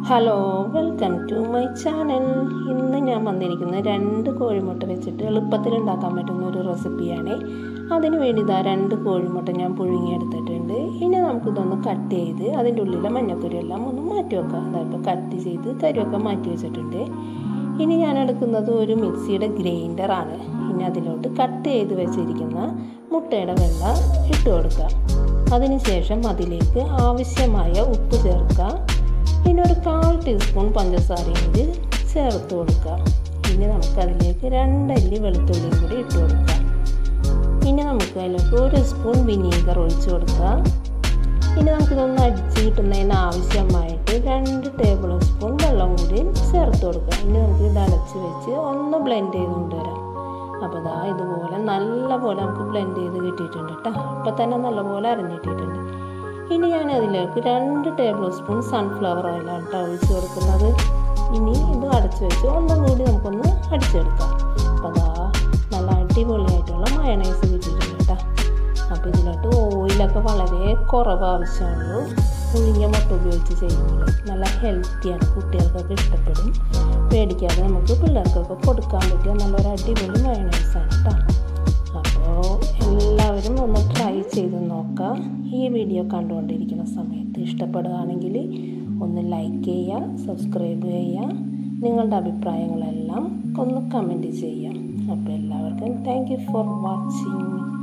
hello welcome to my channel ഇന്ന് ഞാൻ വന്നിരിക്കുന്നത് രണ്ട് കോഴിമുട്ട വെച്ചിട്ട് എളുപ്പത്തിൽ ഉണ്ടാക്കാൻ പറ്റുന്ന ഒരു റെസിപ്പിയാണ് അതിന് വേണ്ടി ഇതാ രണ്ട് കോഴിമുട്ട ഞാൻ പുഴുങ്ങിയെടുത്തിട്ടുണ്ട് ഇനി നമുക്കിതൊന്ന് കട്ട് ചെയ്ത് അതിൻ്റെ ഉള്ളിലെ മഞ്ഞക്കുരിയെല്ലാം ഒന്ന് മാറ്റി വെക്കാം അതായത് കട്ട് ചെയ്ത് കരിയൊക്കെ മാറ്റി വെച്ചിട്ടുണ്ട് ഇനി ഞാൻ എടുക്കുന്നത് ഒരു മിക്സിയുടെ ഗ്രൈൻഡറാണ് ഇനി അതിലോട്ട് കട്ട് ചെയ്ത് വെച്ചിരിക്കുന്ന മുട്ടയുടെ വെള്ള ഇട്ട് കൊടുക്കുക അതിനുശേഷം അതിലേക്ക് ആവശ്യമായ ഉപ്പ് ചേർക്കുക പിന്നെ ഒരു കാൽ ടീസ്പൂൺ പഞ്ചസാരയും കൂടി ചേർത്ത് കൊടുക്കുക ഇനി നമുക്കതിലേക്ക് രണ്ടല്ലി വെളുത്തുള്ളിയും കൂടി ഇട്ട് കൊടുക്കുക ഇനി നമുക്ക് അതിലേക്ക് ഒരു സ്പൂൺ വിനീഗർ ഒഴിച്ച് കൊടുക്കുക ഇനി നമുക്കിതൊന്ന് അടിച്ച് കിട്ടുന്നതിന് ആവശ്യമായിട്ട് രണ്ട് ടേബിൾ സ്പൂൺ വെള്ളം കൂടി ചേർത്ത് കൊടുക്കുക ഇനി നമുക്ക് ഇത് അടച്ച് വെച്ച് ഒന്ന് ബ്ലെൻഡ് ചെയ്ത് കൊണ്ടുവരാം അപ്പോൾ ഇതാ ഇതുപോലെ നല്ല പോലെ നമുക്ക് ബ്ലെൻഡ് ചെയ്ത് കിട്ടിയിട്ടുണ്ട് കേട്ടോ ഇപ്പോൾ തന്നെ നല്ലപോലെ അരഞ്ഞിട്ടിട്ടുണ്ട് ഇനി ഞാൻ അതിലേക്ക് രണ്ട് ടേബിൾ സ്പൂൺ സൺഫ്ലവർ ഓയിലാണ് കേട്ടോ ഒഴിച്ച് കൊടുക്കുന്നത് ഇനി ഇത് അടച്ച് വെച്ച് ഒന്നും കൂടി നമുക്കൊന്ന് അടിച്ചെടുക്കാം അപ്പോൾ അതാ നല്ല അടിപൊളിയായിട്ടുള്ള മയണൈസ് കിട്ടിയിട്ടുണ്ട് കേട്ടോ അപ്പോൾ ഇതിലോട്ട് ഓയിലൊക്കെ വളരെ കുറവ് ആവശ്യമുള്ളൂ പുളിഞ്ഞ മുട്ട ഉപയോഗിച്ച് ചെയ്യുമ്പോൾ നല്ല ഹെൽത്തിയാണ് കുട്ടികൾക്കൊക്കെ ഇഷ്ടപ്പെടും പേടിക്കാതെ നമുക്ക് പിള്ളേർക്കൊക്കെ കൊടുക്കാൻ പറ്റിയ നല്ലൊരു അടിപൊളി മയണൈസാണ് കേട്ടോ അപ്പോൾ എല്ലാവരും ഒന്ന് ട്രൈ ചെയ്ത് നോക്കാം ഈ വീഡിയോ കണ്ടുകൊണ്ടിരിക്കുന്ന സമയത്ത് ഇഷ്ടപ്പെടുകയാണെങ്കിൽ ഒന്ന് ലൈക്ക് ചെയ്യുക സബ്സ്ക്രൈബ് ചെയ്യുക നിങ്ങളുടെ അഭിപ്രായങ്ങളെല്ലാം ഒന്ന് കമൻറ്റ് ചെയ്യാം അപ്പോൾ എല്ലാവർക്കും താങ്ക് യു ഫോർ വാച്ചിങ്